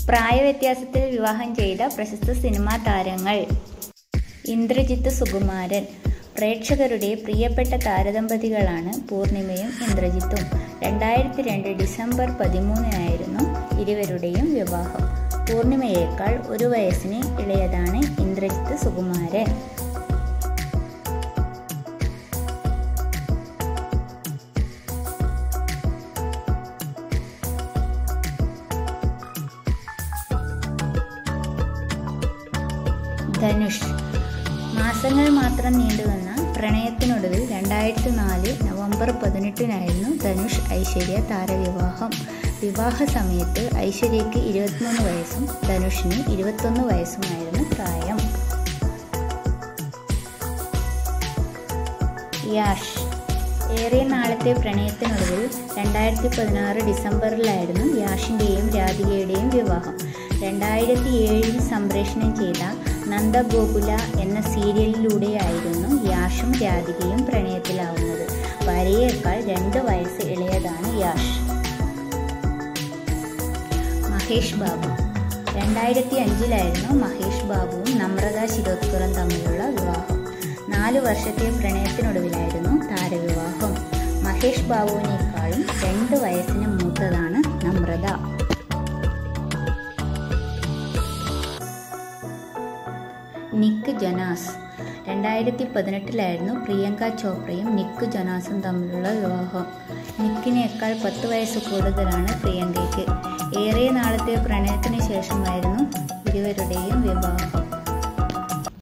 പ്രായവ്യത്യാസത്തിൽ വിവാഹം ചെയ്ത പ്രശസ്ത സിനിമാ താരങ്ങൾ ഇന്ദ്രജിത്ത് സുകുമാരൻ പ്രേക്ഷകരുടെ പ്രിയപ്പെട്ട താരദമ്പതികളാണ് പൂർണിമയും ഇന്ദ്രജിത്തും രണ്ടായിരത്തി രണ്ട് ഡിസംബർ പതിമൂന്നിനായിരുന്നു ഇരുവരുടെയും വിവാഹം പൂർണിമയേക്കാൾ ഒരു വയസ്സിന് ഇളയതാണ് ഇന്ദ്രജിത്ത് സുകുമാരൻ ധനുഷ് മാസങ്ങൾ മാത്രം നീണ്ടുവന്ന പ്രണയത്തിനൊടുവിൽ രണ്ടായിരത്തി നാല് നവംബർ പതിനെട്ടിനായിരുന്നു ധനുഷ് ഐശ്വര്യ താരവിവാഹം വിവാഹ സമയത്ത് ഐശ്വര്യയ്ക്ക് ഇരുപത്തിമൂന്ന് വയസ്സും ധനുഷിന് ഇരുപത്തൊന്ന് വയസ്സുമായിരുന്നു പ്രായം യാഷ് ഏറെ നാളത്തെ പ്രണയത്തിനൊടുവിൽ രണ്ടായിരത്തി പതിനാറ് ഡിസംബറിലായിരുന്നു യാഷിൻ്റെയും രാധികയുടെയും വിവാഹം രണ്ടായിരത്തി ഏഴിൽ സംപ്രേഷണം ചെയ്ത നന്ദഗോകുല എന്ന സീരിയലിലൂടെയായിരുന്നു യാഷും രാധികയും പ്രണയത്തിലാവുന്നത് ഭാര്യയേക്കാൾ രണ്ട് വയസ്സ് ഇളയതാണ് യാഷ് മഹേഷ് ബാബു രണ്ടായിരത്തി അഞ്ചിലായിരുന്നു മഹേഷ് ബാബുവും നമ്രത ശിരോദ്കറും തമ്മിലുള്ള വിവാഹം നാല് വർഷത്തെ പ്രണയത്തിനൊടുവിലായിരുന്നു താരവിവാഹം മഹേഷ് ബാബുവിനേക്കാളും രണ്ട് വയസ്സിന് മൂത്തതാണ് നമ്രത നിക്ക് ജൊനാസ് രണ്ടായിരത്തി പതിനെട്ടിലായിരുന്നു പ്രിയങ്ക ചോപ്രയും നിക്ക് ജൊനാസും തമ്മിലുള്ള വിവാഹം നിക്കിനേക്കാൾ പത്ത് വയസ്സ് കൂടുതലാണ് പ്രിയങ്കയ്ക്ക് ഏറെ നാളത്തെ പ്രണയത്തിന് ശേഷമായിരുന്നു ഇരുവരുടെയും വിവാഹം